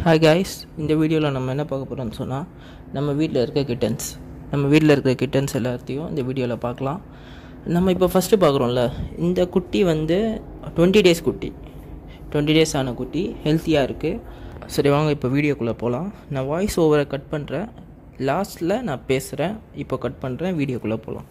hi guys இந்த வீடியோவில் நம்ம என்ன பார்க்க போகிறோம்னு சொன்னால் நம்ம வீட்டில் இருக்க கிட்டன்ஸ் நம்ம வீட்டில் இருக்க கிட்டன்ஸ் எல்லாத்தையும் இந்த வீடியோவில் பார்க்கலாம் நம்ம இப்போ ஃபஸ்ட்டு பார்க்குறோம்ல இந்த குட்டி வந்து டுவெண்ட்டி டேஸ் குட்டி டுவெண்ட்டி டேஸ் ஆன குட்டி ஹெல்த்தியாக இருக்குது சரி வாங்க இப்போ வீடியோக்குள்ளே போகலாம் நான் வாய்ஸ் ஓவரை கட் பண்ணுறேன் லாஸ்ட்டில் நான் பேசுகிறேன் இப்போ கட் பண்ணுறேன் வீடியோக்குள்ளே போகலாம்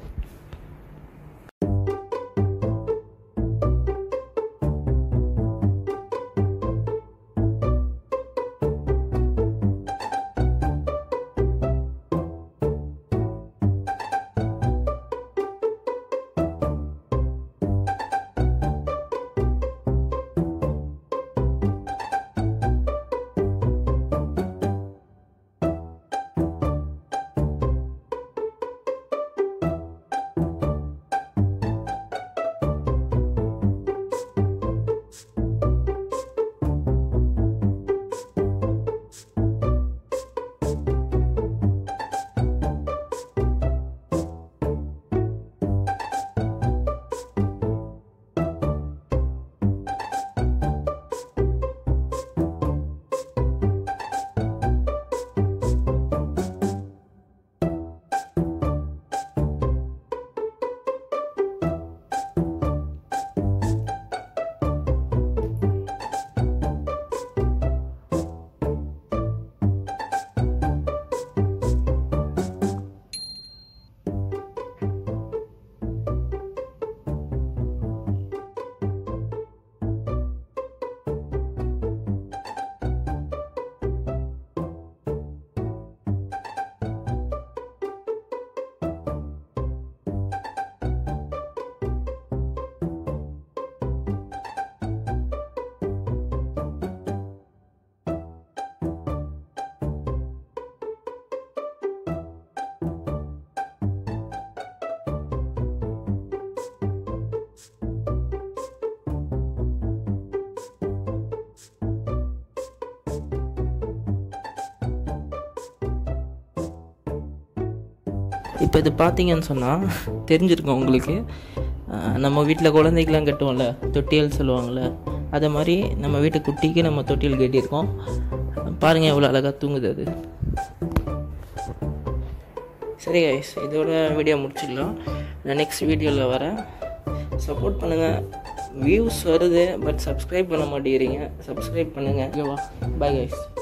இப்போ இது பார்த்தீங்கன்னு சொன்னால் தெரிஞ்சிருக்கும் உங்களுக்கு அஹ் நம்ம வீட்டில் குழந்தைக்கெலாம் கட்டுவோம்ல தொட்டியல் சொல்லுவாங்கள்ல அதை மாதிரி நம்ம வீட்டு குட்டிக்கு நம்ம தொட்டியல் கட்டியிருக்கோம் பாருங்கள் எவ்வளோ அழகாக தூங்குது அது சரி கைஸ் இதோட வீடியோ முடிச்சிடலாம் நான் நெக்ஸ்ட் வீடியோவில் வரேன் சப்போர்ட் பண்ணுங்கள் வியூஸ் வருது பட் சப்ஸ்கிரைப் பண்ண மாட்டேங்கிறீங்க சப்ஸ்கிரைப் பண்ணுங்கள் ஓகேவா பாய் கைஸ்